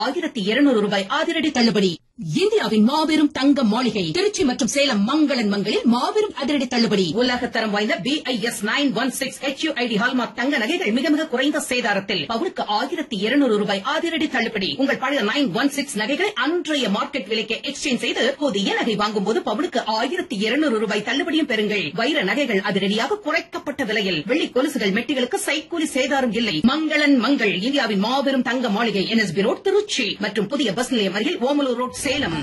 ஆயிரத்தி இருநூறு ரூபாய் அதிரடி தள்ளுபடி இந்தியாவின் மாபெரும் தங்க மாளிகை திருச்சி மற்றும் சேலம் மங்களன் மங்களில் மாபெரும் அதிரடி தள்ளுபடி உலகத்தரம் வாய்ந்த B I S nine one six H ID hallmark தங்க நகைகள் மிக மிக குறைந்த சேதாரத்தில் பவுனுக்கு ஆயிரத்தி இருநூறு ரூபாய் அதிரடி தள்ளுபடி உங்கள் பழைய நைன் ஒன் சிக்ஸ் நகைகளை அன்றைய மார்க்கெட் விலைக்கு எக்ஸ்சேஞ்ச் செய்து புதிய நகை வாங்கும் போது பவுனுக்கு ஆயிரத்தி இருநூறு ரூபாய் தள்ளுபடியும் பெறுங்கள் வைர நகைகள் அதிரடியாக குறைக்கப்பட்ட விலையில் வெள்ளி கொலுசுகள் மெட்டிகளுக்கு சைக்கூலி சேதாரம் இல்லை மங்களன் மங்கள் இந்தியாவின் மாபெரும் தங்க மாளிகை என்எஸ்பி ரோட் திருச்சி மற்றும் புதிய பஸ் நிலையம் அருகில் ஓமலூர் ரோட் சேலம்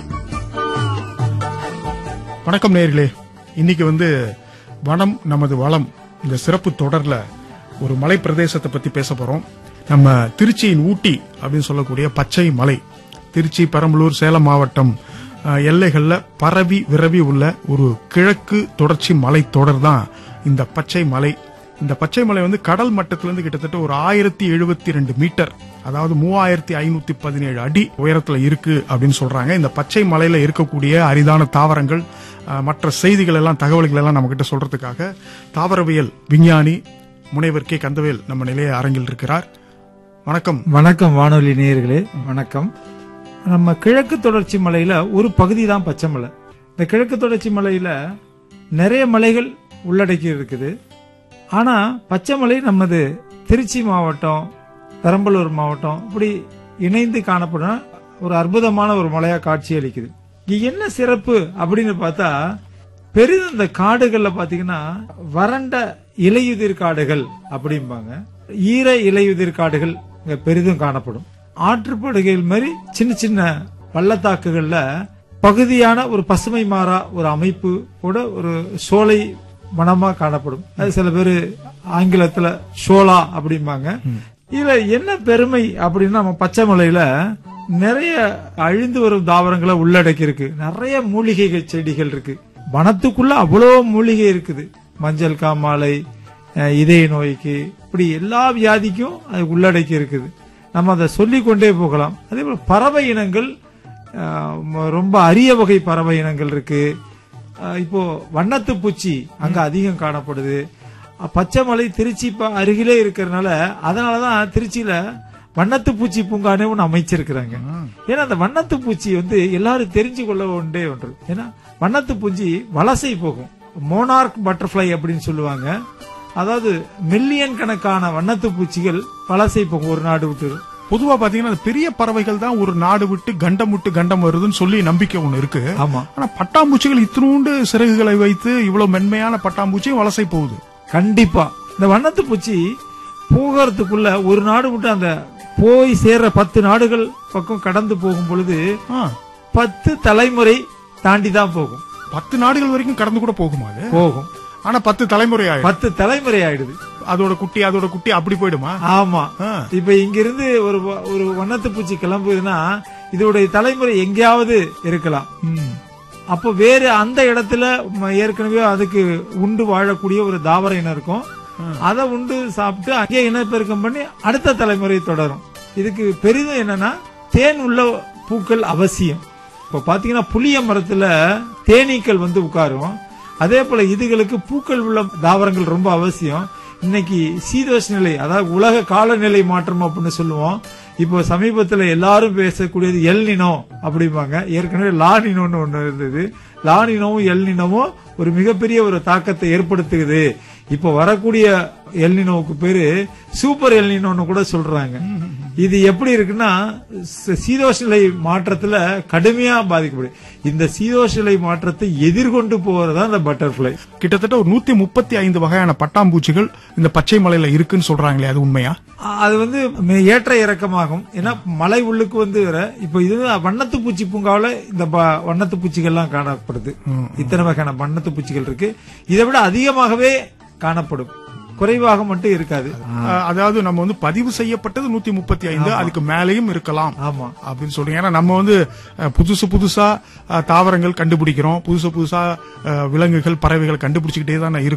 வணக்கம் நேயர்களே இன்னைக்கு வந்து வனம் நமது வளம் இந்த சிறப்பு தொடர்ல ஒரு மலை பிரதேசத்தை பத்தி பேச போறோம் நம்ம திருச்சியின் ஊட்டி அப்படின்னு சொல்லக்கூடிய பச்சை மலை திருச்சி பெரம்பலூர் சேலம் மாவட்டம் அஹ், எல்லைகள்ல பரவி விரவி உள்ள ஒரு கிழக்கு தொடர்ச்சி மலை தொடர் தான் இந்த பச்சை மலை இந்த பச்சை மலை வந்து கடல் மட்டத்திலிருந்து கிட்டத்தட்ட ஒரு ஆயிரத்தி எழுபத்தி ரெண்டு மீட்டர் அதாவது மூவாயிரத்தி ஐநூத்தி பதினேழு அடி உயரத்துல இருக்கு அப்படின்னு சொல்றாங்க இந்த பச்சை மலையில இருக்கக்கூடிய அரிதான தாவரங்கள் அஹ், மற்ற செய்திகள் எல்லாம் தகவல்கள் எல்லாம் நம்ம கிட்ட சொல்றதுக்காக தாவரவியல் விஞ்ஞானி முனைவர் கே கந்தவேல் நம்ம நிலைய அரங்கில் இருக்கிறார் வணக்கம் வணக்கம் வானொலி நேயர்களே வணக்கம் நம்ம கிழக்கு தொடர்ச்சி மலையில ஒரு பகுதி தான் பச்சை மலை இந்த கிழக்கு தொடர்ச்சி மலையில நிறைய மலைகள் உள்ளடக்கி இருக்குது ஆனா பச்சை மலை நமது திருச்சி மாவட்டம் பெரம்பலூர் மாவட்டம் இப்படி இணைந்து காணப்படும் ஒரு அற்புதமான ஒரு மலையா காட்சி அளிக்குது இங்க என்ன சிறப்பு அப்படின்னு பார்த்தா பெரிதும் இந்த காடுகள்ல பாத்தீங்கன்னா வறண்ட இலையுதிர் காடுகள் அப்படிம்பாங்க ஈர இலையுதிர் காடுகள் இங்க பெரிதும் காணப்படும் ஆற்றுப்படுகைகள் மாதிரி சின்ன சின்ன பள்ளத்தாக்குகள்ல பகுதியான ஒரு பசுமை மாறா ஒரு அமைப்பு கூட ஒரு சோலை வனமா காணப்படும் அது சில பேர் ஆங்கிலத்துல ஷோலா அப்படிம்பாங்க இதுல என்ன பெருமை அப்படின்னா நம்ம பச்சை மலையில நிறைய அழிந்து வரும் தாவரங்களை உள்ளடக்கி இருக்கு நிறைய மூலிகை செடிகள் இருக்கு வனத்துக்குள்ள அவ்வளோ மூலிகை இருக்குது மஞ்சள் காமாலை அஹ், இதய நோய்க்கு இப்படி எல்லா வியாதிக்கும் அது உள்ளடக்கி இருக்குது நம்ம அதை சொல்லிக் கொண்டே போகலாம் அதே போல பறவை இனங்கள் அஹ், ம- ரொம்ப அரிய வகை பறவை இனங்கள் இருக்கு அஹ், இப்போ வண்ணத்து பூச்சி அங்க அதிகம் காணப்படுது அஹ், பச்சைமலை திருச்சி ப- அருகிலே இருக்கிறதுனால அதனாலதான் திருச்சியில வண்ணத்து பூச்சி பூங்கானே ஒன்று அமைச்சிருக்கிறாங்க ஏன்னா அந்த வண்ணத்து பூச்சி வந்து எல்லாரும் தெரிஞ்சு கொள்ள ஒன்றே ஒன்று ஏன்னா வண்ணத்து பூச்சி வலசை போகும் மோனார்க் பட்டர்ஃப்ளை அப்படின்னு சொல்லுவாங்க அதாவது மில்லியன் கணக்கான வண்ணத்து பூச்சிகள் வலசை போகும் ஒரு நாடு விட்டு பொதுவா பாத்தீங்கன்னா அந்த பெரிய பறவைகள் தான் ஒரு நாடு விட்டு கண்டம் விட்டு கண்டம் வருதுன்னு சொல்லி நம்பிக்கை ஒண்ணு இருக்கு ஆமா ஆனா பட்டாம்பூச்சிகள் இத்தினூண்டு சிறகுகளை வைத்து இவ்வளவு மென்மையான பட்டாம்பூச்சியும் வலசை போகுது கண்டிப்பா இந்த வண்ணத்து பூச்சி போகிறதுக்குள்ள ஒரு நாடு விட்டு அந்த போய் சேர்ற பத்து நாடுகள் பக்கம் கடந்து போகும் பொழுது ஆ, பத்து தலைமுறை தாண்டி தான் போகும் பத்து நாடுகள் வரைக்கும் கடந்து கூட போகுமா அது போகும் ஆனா பத்து தலைமுறை ஆயிடும் பத்து தலைமுறை ஆயிடுது அதோட குட்டி அதோட குட்டி அப்படி போயிடுமா ஆமா ஆ. இப்ப இங்கிருந்து ஒரு வ- ஒரு வண்ணத்து பூச்சி கிளம்புதுன்னா இதோடைய தலைமுறை எங்கேயாவது இருக்கலாம் ம். அப்போ வேறு அந்த இடத்துல ம- ஏற்கனவே அதுக்கு உண்டு வாழக்கூடிய ஒரு தாவர இனம் இருக்கும் அதை உண்டு சாப்பிட்டு அங்கே இனப்பெருக்கம் பண்ணி அடுத்த தலைமுறை தொடரும் இதுக்கு பெரிதும் என்னன்னா தேன் உள்ள பூக்கள் அவசியம் இப்போ பாத்தீங்கன்னா புளிய மரத்துல தேனீக்கள் வந்து உட்காரும் அதே போல இதுகளுக்கு பூக்கள் உள்ள தாவரங்கள் ரொம்ப அவசியம் இன்னைக்கு சீதோஷ் நிலை அதாவது உலக காலநிலை மாற்றம் அப்படின்னு சொல்லுவோம் இப்போ சமீபத்துல எல்லாரும் பேசக்கூடியது எல் நினோ அப்படிம்பாங்க ஏற்கனவே லா நினோன்னு ஒண்ணு இருந்தது லா நினோவும் எல் நினோவும் ஒரு மிகப்பெரிய ஒரு தாக்கத்தை ஏற்படுத்துகிறது இப்போ வரக்கூடிய எல்னினோவுக்கு பேரு சூப்பர் எல்னினோன்னு கூட சொல்றாங்க இது எப்படி இருக்குன்னா ச- சீதோஷ நிலை மாற்றத்துல கடுமையா பாதிக்கப்படும் இந்த சீதோஷ நிலை மாற்றத்தை எதிர்கொண்டு போறதா இந்த பட்டர்ஃபிளை கிட்டத்தட்ட ஒரு நூத்தி முப்பத்தி ஐந்து வகையான பட்டாம்பூச்சிகள் இந்த பச்சை மலையில இருக்குன்னு சொல்றாங்களே அது உண்மையா அது வந்து மே- ஏற்ற இறக்கமாகும் ஏன்னா மலை உள்ளுக்கு வந்து வர இப்ப இது வண்ணத்து பூச்சி பூங்காவில் இந்த ப- வண்ணத்து பூச்சிகள்லாம் காணப்படுது இத்தனை வகையான வண்ணத்து பூச்சிகள் இருக்கு இதை விட அதிகமாகவே காணப்படும் குறைவாக மட்டும் இருக்காது அஹ், அதாவது நம்ம வந்து பதிவு செய்யப்பட்டது நூத்தி முப்பத்தி ஐந்து அதுக்கு மேலேயும் இருக்கலாம் ஆமா அப்படின்னு சொல்றீங்க ஏன்னா நம்ம வந்து அஹ், புதுசு புதுசா அஹ், தாவரங்கள் கண்டுபிடிக்கிறோம் புதுசு புதுசா அஹ், விலங்குகள் பறவைகள் கண்டுபிடிச்சுக்கிட்டே தானே இருக்கோம்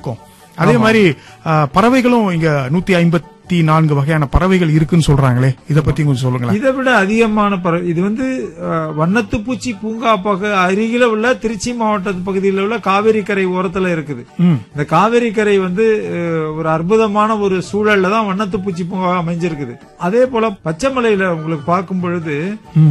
அதே மாதிரி ஆ, பறவைகளும் இங்க நூத்தி ஐம்பத்தி நான்கு வகையான பறவைகள் இருக்குன்னு சொல்றாங்களே இத பத்தி கொஞ்சம் சொல்லுங்களேன் இதை விட அதிகமான பறவை இது வந்து அஹ், வண்ணத்து பூச்சி பூங்கா பக அருகில உள்ள திருச்சி மாவட்ட பகுதியில் உள்ள காவேரி கரை ஓரத்துல இருக்குது ம். இந்த காவேரி கரை வந்து அஹ், ஒரு அற்புதமான ஒரு சூழல்ல தான் வண்ணத்து பூச்சி பூங்கா அமைஞ்சிருக்குது அதே போல பச்சைமலையில உங்களுக்கு பார்க்கும் பொழுது